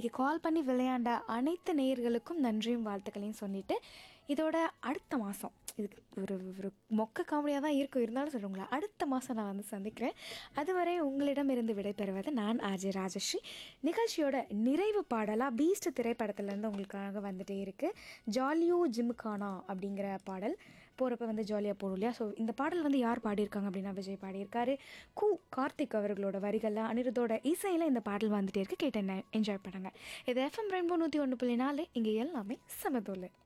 இன்றைக்கி கால் பண்ணி விளையாண்ட அனைத்து நேயர்களுக்கும் நன்றியும் வாழ்த்துக்களையும் சொல்லிட்டு இதோட அடுத்த மாதம் இதுக்கு ஒரு ஒரு மொக்க காமெடியாக தான் இருக்கும் இருந்தாலும் சொல்லுங்களேன் அடுத்த மாதம் நான் வந்து சந்திக்கிறேன் அதுவரை உங்களிடமிருந்து விடைபெறுவது நான் ஆர்ஜே ராஜஸ்ரீ நிகழ்ச்சியோட நிறைவு பாடலாக பீஸ்ட் திரைப்படத்துலேருந்து உங்களுக்காக வந்துட்டே இருக்குது ஜாலியோ ஜிம்கானா அப்படிங்கிற பாடல் போகிறப்ப வந்து ஜாலியாக போடும் இல்லையா ஸோ இந்த பாடல் வந்து யார் பாடியிருக்காங்க அப்படின்னா விஜய் பாடியிருக்காரு கு கார்த்திக் அவர்களோட வரிகளில் அனிருத்தோட இசையில் இந்த பாடல் வந்துட்டே இருக்கு கேட்டு என்ன என்ஜாய் பண்ணுங்க இது எஃப்எம் ரெயின்போ நூற்றி ஒன்று புள்ளி நாலு இங்கே எல்லாமே சமதோல்